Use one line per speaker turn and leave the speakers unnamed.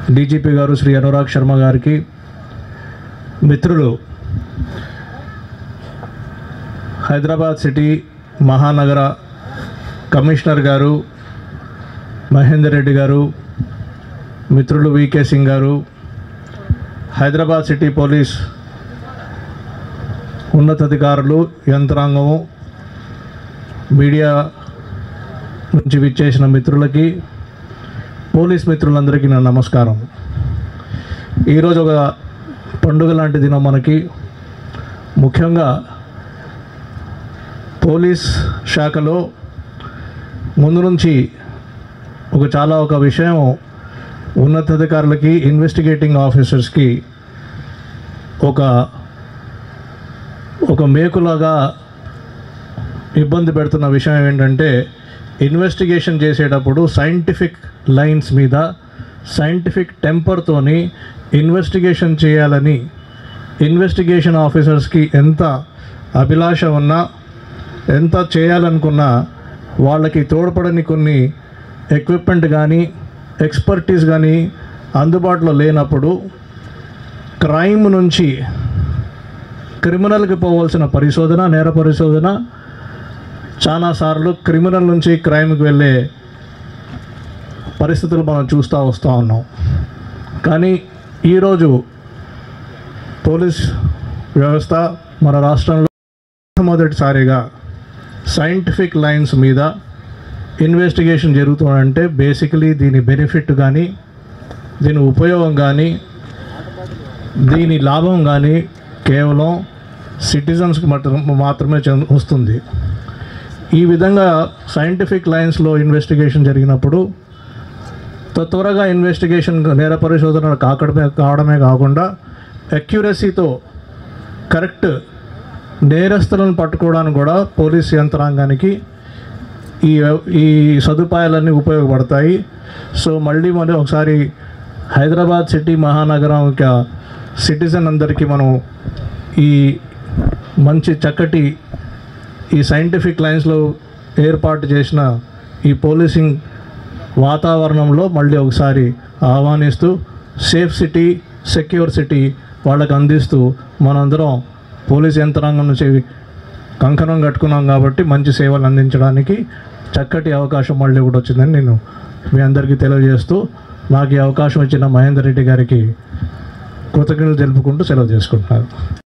DGP గారు శ్రీ అనురాగ్ శర్మ గారికి మిత్రులు హైదరాబాద్ సిటీ మహానగర కమిషనర్ గారు మహేందర్ రెడ్డి గారు మిత్రులు వికే సింగ్ గారు హైదరాబాద్ సిటీ పోలీస్ ఉన్నతాధికారులు యంత్రాంగము మీడియా నుంచి విచ్చేసిన మిత్రులకి పోలీస్ మిత్రులందరికీ నా నమస్కారం ఈరోజు ఒక పండుగ లాంటి దినం మనకి ముఖ్యంగా పోలీస్ శాఖలో ముందు నుంచి ఒక చాలా ఒక విషయం ఉన్నతాధికారులకి ఇన్వెస్టిగేటింగ్ ఆఫీసర్స్కి ఒక ఒక మేకులాగా ఇబ్బంది పెడుతున్న విషయం ఏంటంటే ఇన్వెస్టిగేషన్ చేసేటప్పుడు సైంటిఫిక్ లైన్స్ మీద సైంటిఫిక్ టెంపర్తోని ఇన్వెస్టిగేషన్ చేయాలని ఇన్వెస్టిగేషన్ ఆఫీసర్స్కి ఎంత అభిలాష ఉన్నా ఎంత చేయాలనుకున్నా వాళ్ళకి తోడ్పడని కొన్ని ఎక్విప్మెంట్ కానీ ఎక్స్పర్టీస్ కానీ అందుబాటులో లేనప్పుడు క్రైమ్ నుంచి క్రిమినల్కి పోవాల్సిన పరిశోధన నేర పరిశోధన చాలాసార్లు క్రిమినల్ నుంచి క్రైమ్కి వెళ్ళే పరిస్థితులు మనం చూస్తూ వస్తూ ఉన్నాం కానీ ఈరోజు పోలీస్ వ్యవస్థ మన రాష్ట్రంలో మొదటిసారిగా సైంటిఫిక్ లైన్స్ మీద ఇన్వెస్టిగేషన్ జరుగుతుందంటే బేసికలీ దీని బెనిఫిట్ కానీ దీని ఉపయోగం కానీ దీని లాభం కానీ కేవలం సిటిజన్స్కి మాత్రమే చెంద వస్తుంది ఈ విధంగా సైంటిఫిక్ లైన్స్లో ఇన్వెస్టిగేషన్ జరిగినప్పుడు త్వ- త్వరగా ఇన్వెస్టిగేషన్ నేర పరిశోధన కాకడమే కావడమే కాకుండా అక్యురసీతో కరెక్ట్ నేరస్తులను పట్టుకోవడానికి కూడా పోలీస్ యంత్రాంగానికి ఈ ఈ సదుపాయాలన్నీ ఉపయోగపడతాయి సో మళ్ళీ మనం ఒకసారి హైదరాబాద్ సిటీ మహానగరం యొక్క సిటిజన్ అందరికీ మనం ఈ మంచి చక్కటి ఈ సైంటిఫిక్ లైన్స్లో ఏర్పాటు చేసిన ఈ పోలీసింగ్ వాతావరణంలో మళ్ళీ ఒకసారి ఆహ్వానిస్తూ సేఫ్ సిటీ సెక్యూర్ సిటీ వాళ్ళకి అందిస్తూ మనందరం పోలీస్ యంత్రాంగం నుంచి కంకణం కట్టుకున్నాం కాబట్టి మంచి సేవలు అందించడానికి చక్కటి అవకాశం మళ్ళీ కూడా వచ్చిందని నేను మీ అందరికీ తెలియజేస్తూ నాకు ఈ అవకాశం ఇచ్చిన మహేందర్ రెడ్డి గారికి కృతజ్ఞతలు తెలుపుకుంటూ సెలవు చేసుకుంటున్నాను